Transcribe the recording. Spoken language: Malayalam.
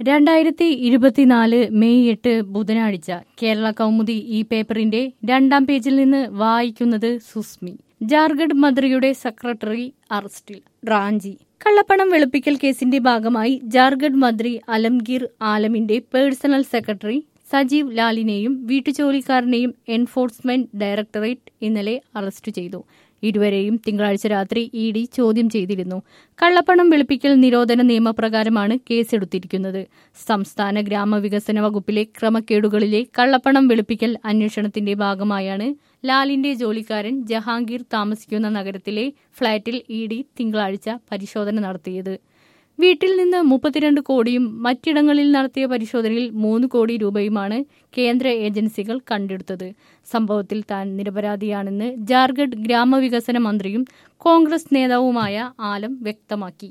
രണ്ടായിരത്തി ഇരുപത്തിനാല് മെയ് എട്ട് ബുധനാഴ്ച കേരള കൗമുദി ഈ പേപ്പറിന്റെ രണ്ടാം പേജിൽ നിന്ന് വായിക്കുന്നത് സുസ്മി ജാർഖണ്ഡ് മന്ത്രിയുടെ സെക്രട്ടറി അറസ്റ്റിൽ റാഞ്ചി കള്ളപ്പണം വെളുപ്പിക്കൽ കേസിന്റെ ഭാഗമായി ജാർഖണ്ഡ് മന്ത്രി അലംഗീർ ആലമിന്റെ പേഴ്സണൽ സെക്രട്ടറി സജീവ് ലാലിനെയും വീട്ടുജോലിക്കാരനെയും എൻഫോഴ്സ്മെന്റ് ഡയറക്ടറേറ്റ് ഇന്നലെ അറസ്റ്റ് ചെയ്തു ഇരുവരെയും തിങ്കളാഴ്ച രാത്രി ഇ ഡി ചോദ്യം ചെയ്തിരുന്നു കള്ളപ്പണം വെളുപ്പിക്കൽ നിരോധന നിയമപ്രകാരമാണ് കേസെടുത്തിരിക്കുന്നത് സംസ്ഥാന ഗ്രാമവികസന വകുപ്പിലെ ക്രമക്കേടുകളിലെ കള്ളപ്പണം വെളുപ്പിക്കൽ അന്വേഷണത്തിന്റെ ഭാഗമായാണ് ലാലിന്റെ ജോലിക്കാരൻ ജഹാംഗീർ താമസിക്കുന്ന നഗരത്തിലെ ഫ്ളാറ്റിൽ ഇ ഡി തിങ്കളാഴ്ച പരിശോധന നടത്തിയത് വീട്ടിൽ നിന്ന് മുപ്പത്തിരണ്ട് കോടിയും മറ്റിടങ്ങളിൽ നടത്തിയ പരിശോധനയിൽ മൂന്ന് കോടി രൂപയുമാണ് കേന്ദ്ര ഏജൻസികൾ കണ്ടെടുത്തത് സംഭവത്തിൽ താൻ നിരപരാധിയാണെന്ന് ജാർഖണ്ഡ് ഗ്രാമവികസന മന്ത്രിയും കോൺഗ്രസ് നേതാവുമായ ആലം വ്യക്തമാക്കി